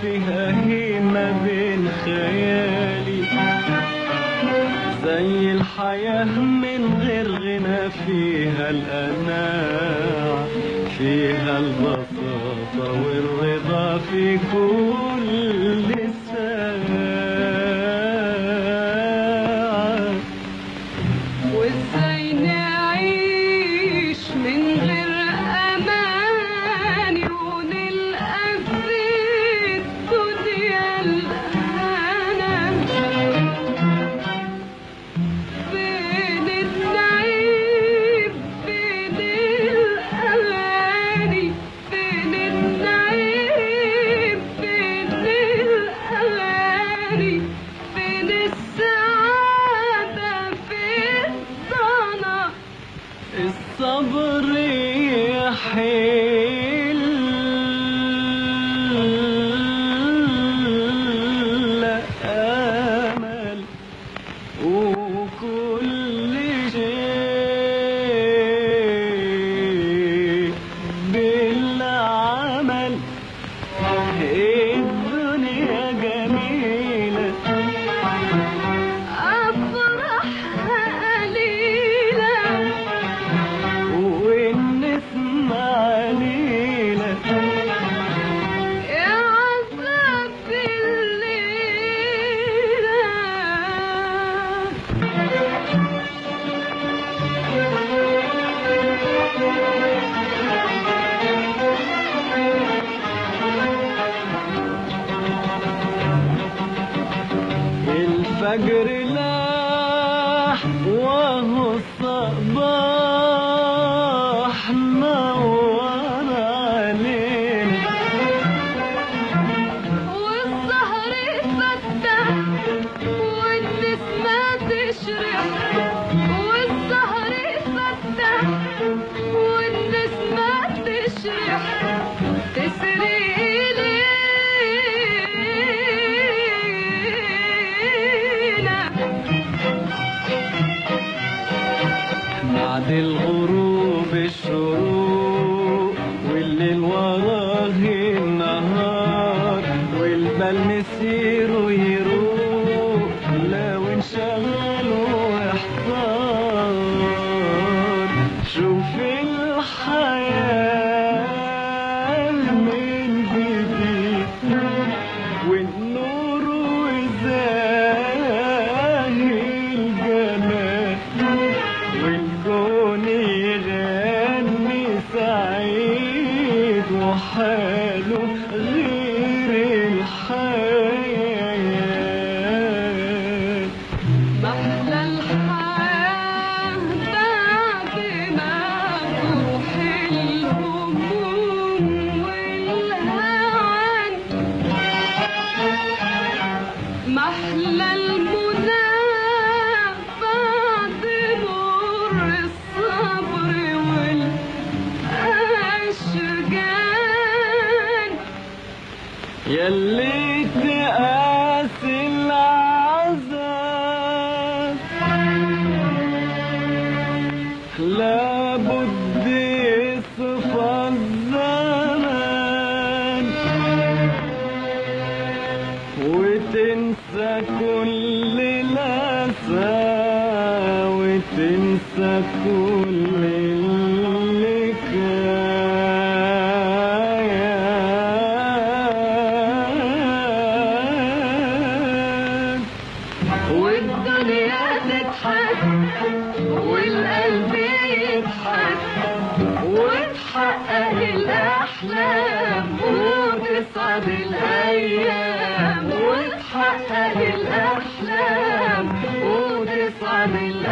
فيها هيمة بين خيالي زي الحياة من غير غنى فيها الأناعة فيها البساطة والرضا في كل ساعة وازاي نعيش من غير امان ونلقى في الدنيا الهنا فين النعيم فين الاغاني فين النعيم فين الاغاني فين السعاده فين الضنا الصبر يحل أمل وكل شيء بالعمل الدنيا جميلة افرحها قليله والنسمة عليلة يا عذاب الليله الفجر لاح وهو الصباح نور علينا والسهر فتح والنسمة تشرق والسهر فتح والنسمة تشرق تسري لينا بعد الغروب الشروق والليل وراه النهار والبال مسير ويروق لو انشغل واحتار شوف الحياة من جديد والنور وزاهي الجمال والكون يغني سعيد وحاله غير الحياة محلى الحياة بعد ما تروح الهموم والهوان محلى المنى بعد مر الصبر والأشجان يلي تقاسي العذاب لابد يصفى الزمان وتنسى كل الأسى وتنسى كل اللي كان والدنيا تضحك والقلب يضحك وتحقق الأحلام وتصعد الأيام وتحقق الأحلام وتصعد الأيام